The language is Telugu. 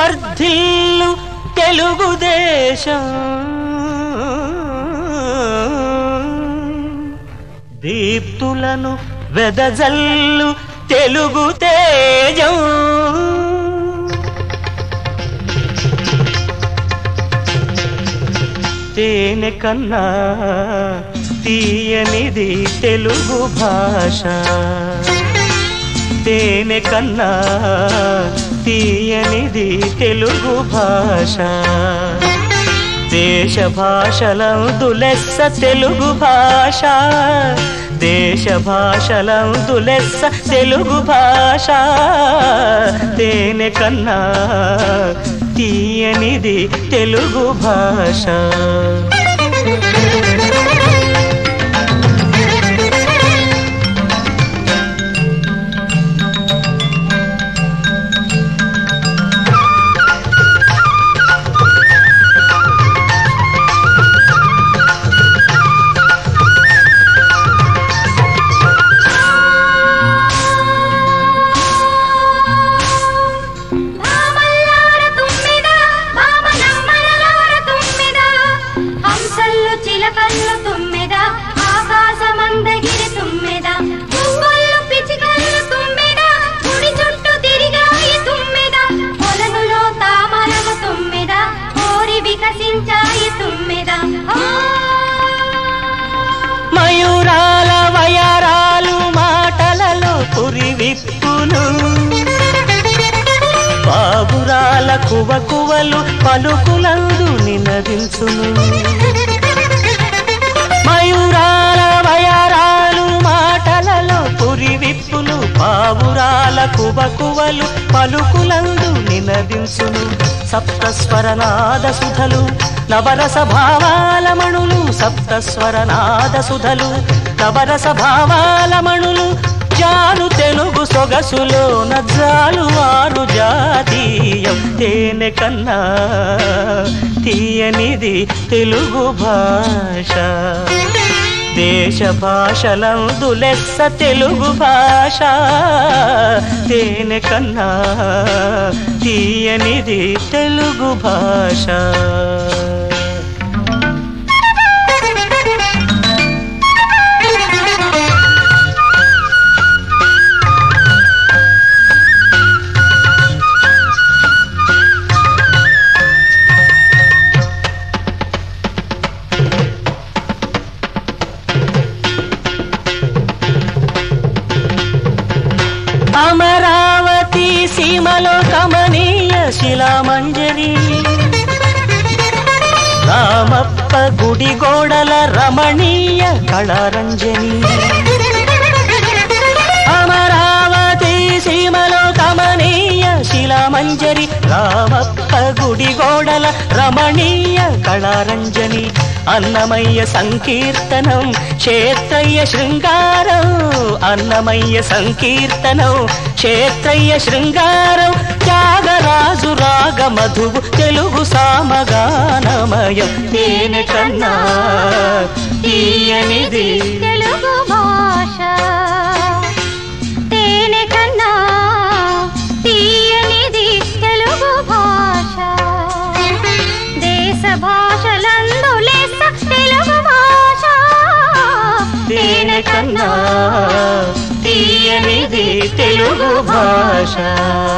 వర్ధిల్లు తెలుగుదేశం దీప్తులను వెదజల్లు తెలుగు తేజం తేనె కన్నా తీయనిది తెలుగు భాష తేనె కన్నా తీయనిది తెలుగు భాష దేశ భాషలందు లెస్స తెలుగు భాష దేశ భాషలందు లెస్స తెలుగు భాష తేనె కన్నా తీయనిది తెలుగు భాష భామల్లార తుమ్మెద భామనమ్మలలార తుమ్మెద హంసల్లు చిలకల్లు తుమ్మెద ఆకాశమందగిరి తుమ్మెద పువ్వుల్లు పిచికల్లు తుమ్మెద గుడి చుట్టూ తిరిగాయి తుమ్మెద కొలనులో తామరము తుమ్మెద కోరి వికసించాయి తుమ్మెద ఆ మయూరాల వయారాలు మాటలలో పురి విప్పును బాబురాల కువ కువలు పలుకులందు నినదించును మయూరాల వయారాలు మాటలలో పురి విప్పులు పావురాల కువ కువలు పలుకులందు నినదించును సప్తస్వరనాద సుధలు నవరస భావాల మణులు సప్తస్వరనాద సుధలు నవరస భావాల మణులు జాను తెలుగు సొగసులో నజాలు వారు జాతీయం తేనె కన్నా తీయనిది తెలుగు భాష దేశ భాషలందు లెస్స తెలుగు భాష తేనె కన్నా తీయనిది తెలుగు భాష అమరావతి సీమలో కమనీయ శిలామంజరి రామప్ప గుడి గోడల రమణీయ కళారంజని అమరావతి సీమలో కమనీయ శిలామంజరి రామప్ప గుడి గోడల రమణీయ కళారంజని అన్నమయ్య సంకీర్తనం క్షేత్రయ్య శృంగారం అన్నమయ్య సంకీర్తనం క్షేత్రయ్య శృంగారం త్యాగరాజు రాగ మధువు తెలుగు సామగానమయం తేనె కన్నా తీయనిది తెలుగు భాష తేనె కన్నా తీయనిది తెలుగు భాష దేశ భాషలందు లెస్స తెలుగు భాష తేనె కన్నా తీయనిది తెలుగు భాష